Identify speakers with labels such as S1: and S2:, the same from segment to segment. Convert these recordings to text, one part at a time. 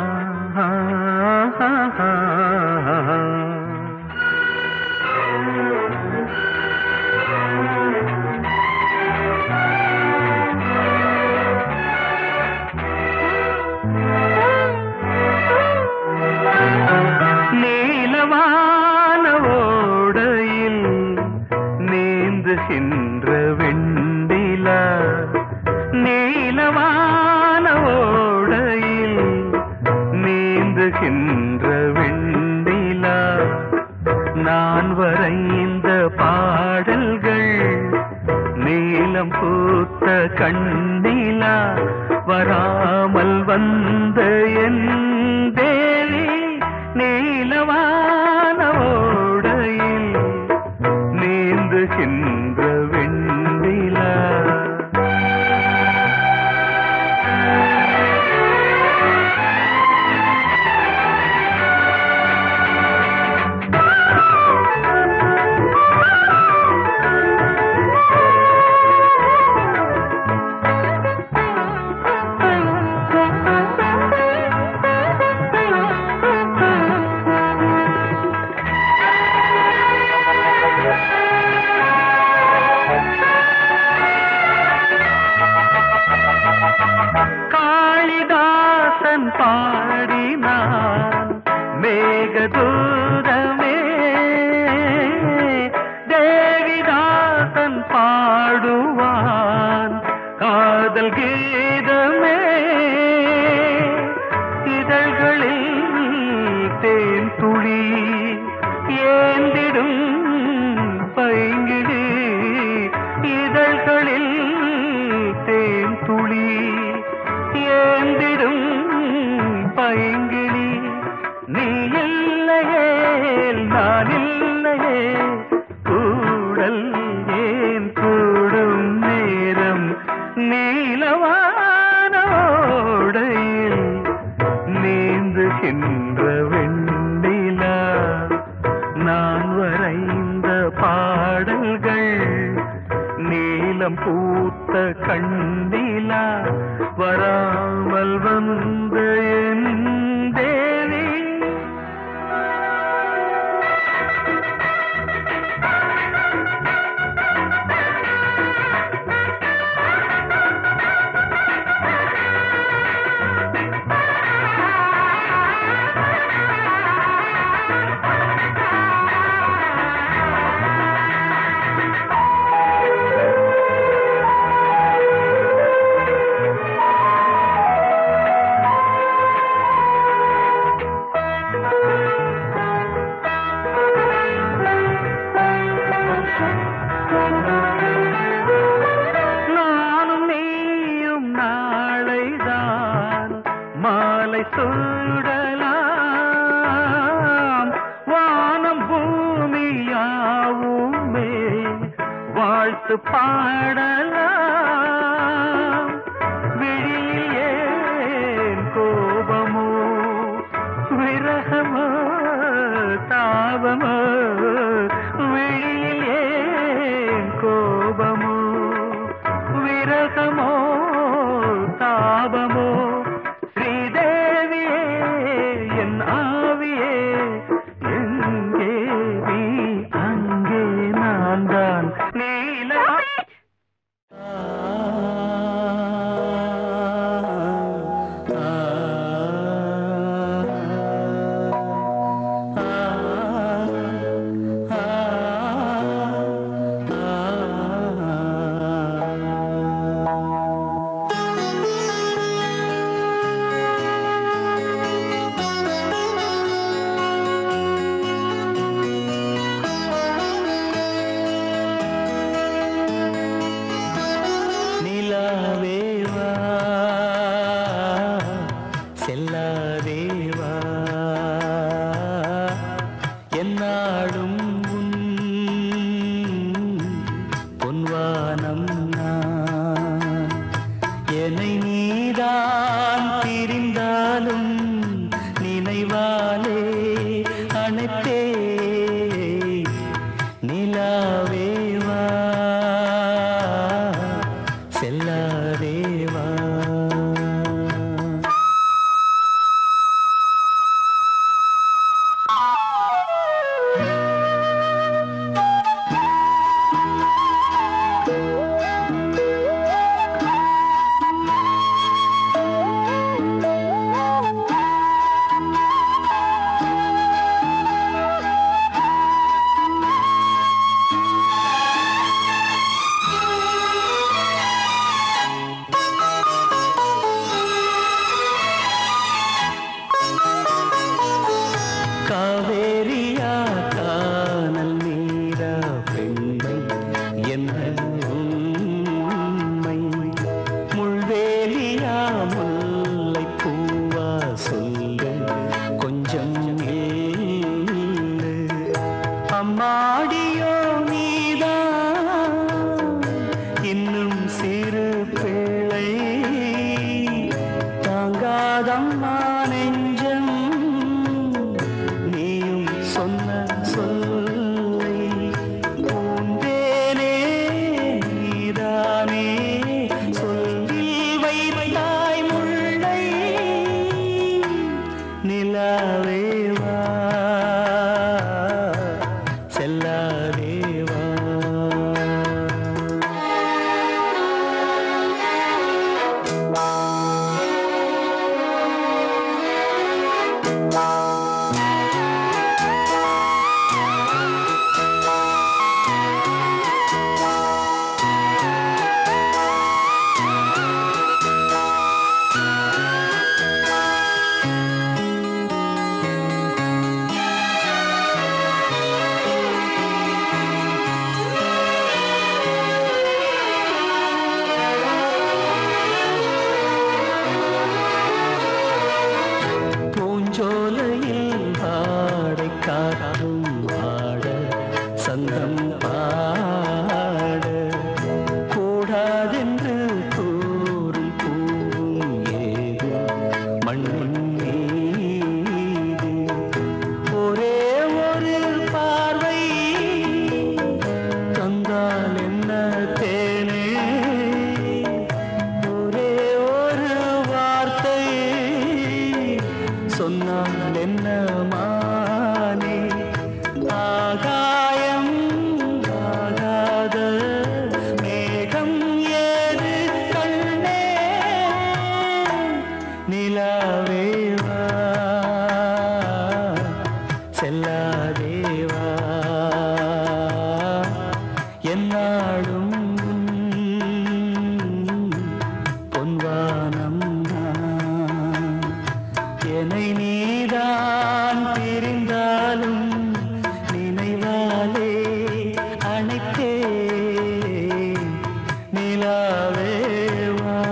S1: நீலவான ஓடையில் நீந்துகின்ற வெண்டிலா நீலவான ஓடையில் நீந்துகின்ற வெண்டிலா நான் வரைந்த பாடல்கள் நீலம் பூத்த கண்ணிலா வராமல் வந்த என் தேவி நீலவான ஓடையில் நீந்துகின்ற வெண்ணிலா காளிதாசன் பாடினான் மேகதூரமே தேவிதாசன் பாடுவான் காதல் கீதமே இதழ்களில் தேன் துளி ஏந்திடும் பைங்கிடி இதழ்களில் தேன் துளி ஏந்திடும் பைங்கிளி நீ இல்லையே நான் இல்லையே கூடல் ஏன் கூடும் நேரம் நீலவானோடையில் நீந்துகின்ற வெண்ணிலா நான் வரைந்த பாடல்கள் நீலம் பூத்த கண்ணிலா வராமல் வந்த என் தேவி நானும் நீயும் நாளைதான் மாலை சூடலாம் வானம் பூமியாவுமே வாழ்த்து பாடலாம் விழியில் ஏன் கோபமோ விரகமோ தாபமோ விழியில் ஏன் கோபமோ விரகமோ தாபமோ ஸ்ரீதேவியே என் ஆவியே எங்கே நீ அங்கே நான் தான் நீல நிலாவேவா செல்லாதேவா என்னாடும் உன் பொன்வானம் நான் என்னை நீதான் பிரிந்தாலும் நினைவாலே அணைப்பே நிலாவேவா செல்லாதேவா நெஞ்சம் நீயும் சொன்ன சொல்லை பூந்தேனே நீதானே சொல்லில் வைத்தாய் முல்லை நிலாவேவா செல்லாதேவா பூஞ்சோலையில் பாடை காற்றும் பாட சந்தம் பாட கூடாதென்று கூறும் பூவும் ஏது மண்ணின் மீது ஒரே ஒரு பார்வை தந்தால் என்ன தேனே ஒரே ஒரு வார்த்தை சொன்னால் என்ன மானே ஆகாயம் ஆகாத மேகம் ஏது கண்ணே நிலாவேவா செல்லாதேவா என்னாடும் பொன்வானம் நான் என்னை நீதான் பிரிந்தாலும் நினைவாலே அணைத்தே நிலாவேவா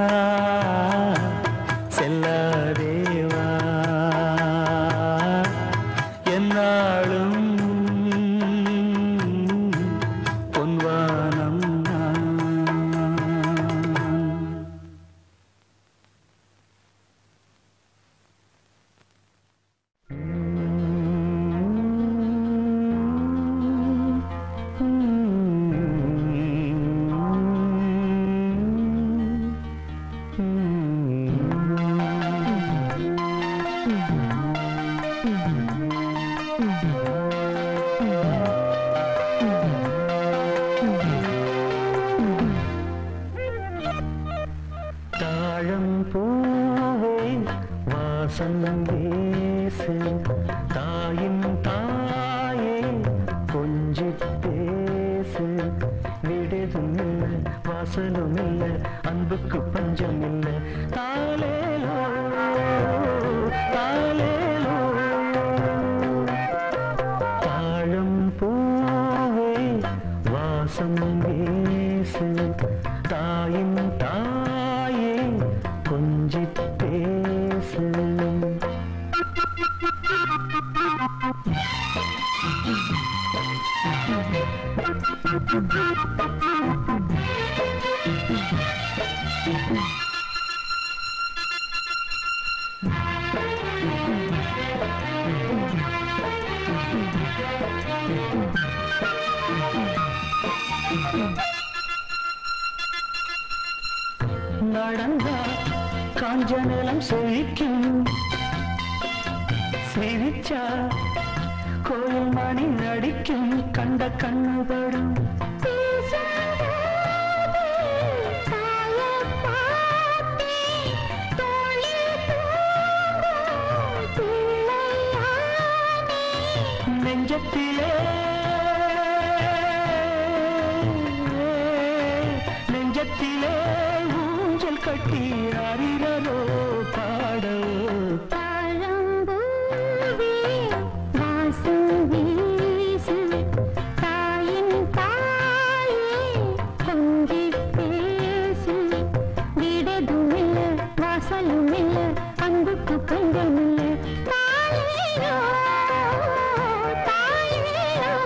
S1: செல்லாதேவா என்னாலும் பொன்வானம் நான் தாழம் பூவே வாசம் வீசு தாயின் தாயே கொஞ்சி பேசு விடுதும் இல்லை வாசலும் இல்லை அன்புக்கு பஞ்சம் இல்லை தாலேலோ தாலேலோ தாழம் பூவே வாசம் வீசு தாயின் தாயே கொஞ்சி பேசு நடந்தா காஞ்ச நிலம் செழிக்கும் சிரிச்சா கோயில் மணி நடிக்கும் கண்ட கண்ணுபடும் நெஞ்சத்திலே நெஞ்சத்திலே ஊஞ்சல் கட்டி அறிரலோ பாடோ
S2: தாழம்பூவே வாசம் வீசு தாயின் தாயே கொஞ்சி பேசு வீடெதுமில்ல வாசலுமில்ல அன்புக்கு பஞ்சமில்ல தாயேயோ தாயேயோ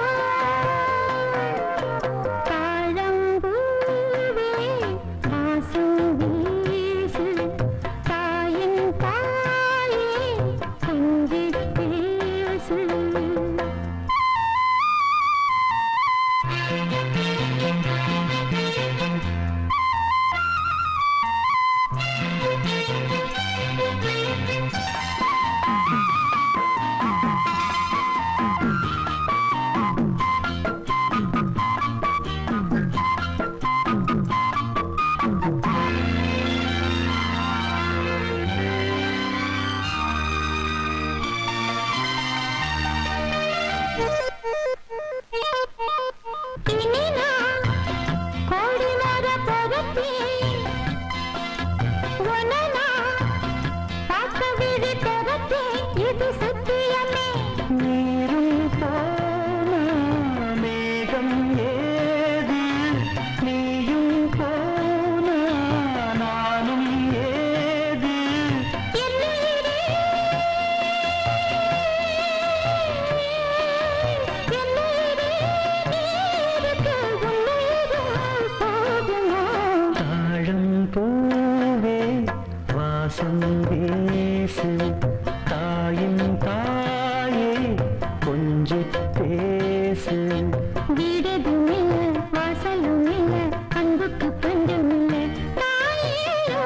S1: தாயின் தாயே கொஞ்சி பேசு
S2: வீடெதும் இல்ல வாசலும் இல்ல அன்புக்கு பஞ்சம் இல்ல தாயேயோ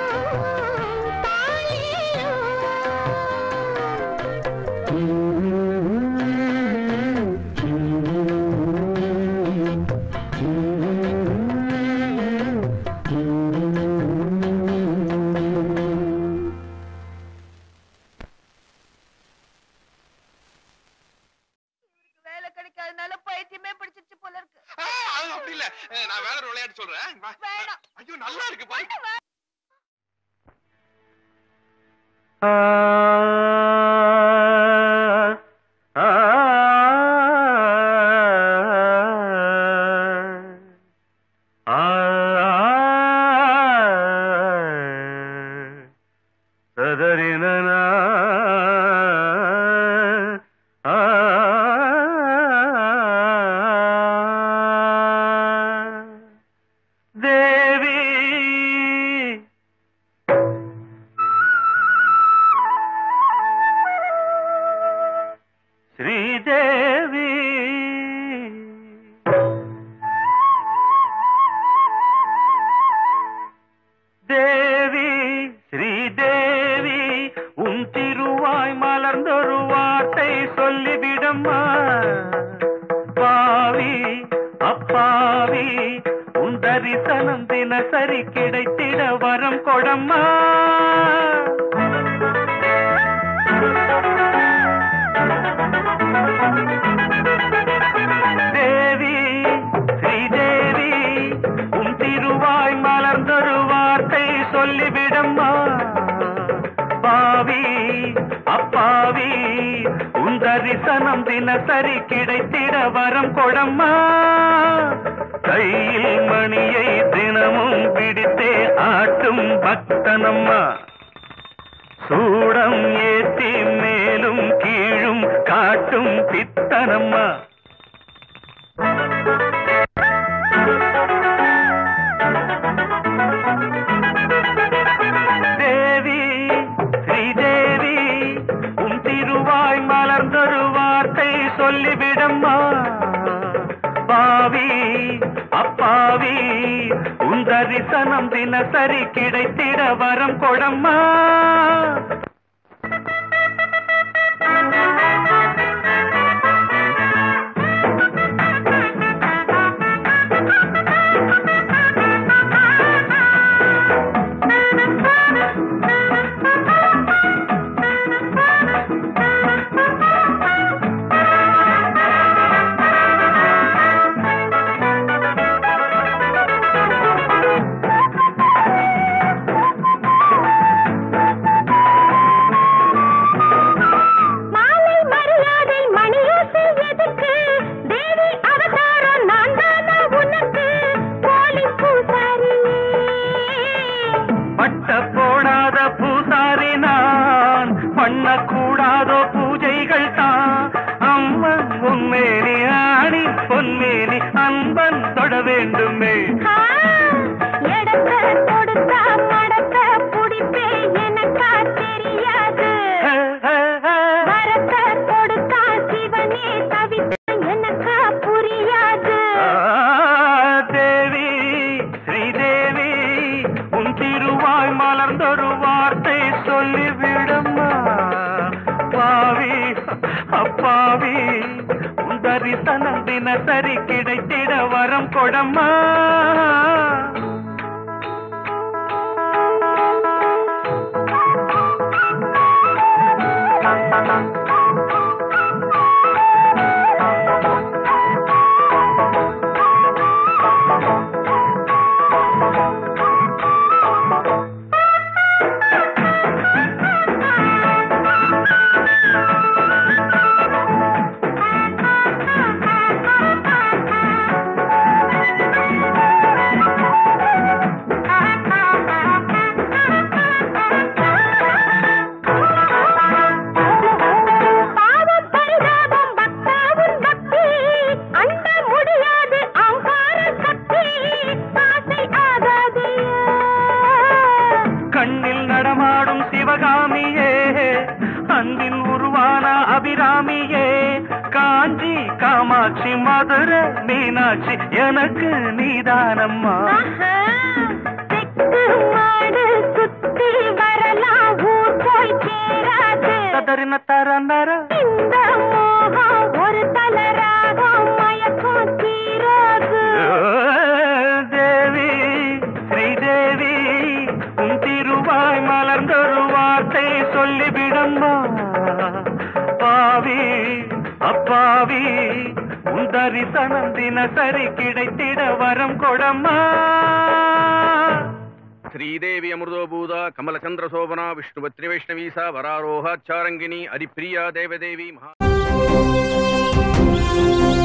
S2: தாயேயோ
S3: வேலை கிடைக்காதனால பைத்தியமே பிடிச்சிருச்சு போல இருக்கு
S4: ஆ, அது அப்படி இல்ல அஹ், நான் வேற ஒரு விளையாட்டு சொல்றேன் வா.
S3: வேணாம்.
S4: ஐயோ நல்லா இருக்கு பாரு
S1: தேவி ஸ்ரீதேவி தேவி ஸ்ரீதேவி உன் திருவாய் மலர்ந்தொரு வார்த்தை சொல்லிவிடம்மா பாவி அப்பாவி உன் தரிசனம் தினசரி கிடைத்திட வரம் கொடம்மா தேவி ஸ்ரீதேவி உன் திருவாய் மலர்ந்தொரு வார்த்தை சொல்லிவிடம்மா பாவி அப்பாவி உன் தரிசனம் தினசரி கிடைத்திட வரம் கொடம்மா கையில் மணியை தினமும் பிடித்தே ஆட்டும் பக்தனம்மா சூடம் ஏத்தி மேலும் கீழும் காட்டும் பித்தனம்மா தேவி ஸ்ரீதேவி உன் திருவாய் மலர்ந்தொரு வார்த்தை சொல்லிவிடம்மா பாவி அப்பாவி உன் தரிசனம் தினசரி கிடைத்திட வரம் கொடம்மா
S2: மாலை மரியாதை மணியோசை எதுக்கு தேவி அவதாரம் நான் தானா உனக்கு போலி பூசாரியே
S1: பட்ட போடாத பூசாரி நான் பண்ணக்கூடாதோ பூஜைகள் தான் அம்மன் உன்மேனி ஆணி பொன்மேனி அன்பன் தொட வேண்டுமே
S2: ஆ, எடக்க கொடுத்தா மடக்க புடிப்பே எனக்கா தெரியாது
S1: ஹே, ஹே, ஹே.
S2: வரக்க கொடுத்தா சிவனே தவித்த எனக்கா புரியாது
S1: ஆ, தேவி ஸ்ரீதேவி உன் திருவாய் மலர்ந்தொரு வார்த்தை சொல்லிவிடம்மா பாவி அப்பாவி உன் தரிசனம் தினசரி கிடைத்திட வரம் கொடம்மா அன்பின் உருவான அபிராமியே காஞ்சி காமாட்சி மதுரை மீனாட்சி எனக்கு நீதானம்மா
S2: ஆஹா, தெக்கு மாடு சுத்தி வரலாம் ஊர் போய் சேராது
S1: ததறின தரந்தர
S2: இந்த மோகம் ஒரு தலராகம் மயக்கம் தீராது
S1: தேவி ஸ்ரீதேவி உன் திருவாய் மலர்ந்தொரு வார்த்தை சொல்லிவிடம்மா பாவி அப்பாவி உன் தரிசனம் தினசரி கிடைத்திட வரம் கொடம்மா
S4: శ్రీదేవి అమృతోభూత కమలచంద్ర శోభన విష్ణుపత్రి వైష్ణవీస వరారోహాచారంగిణి హరిప్రియా దేవదేవి మహా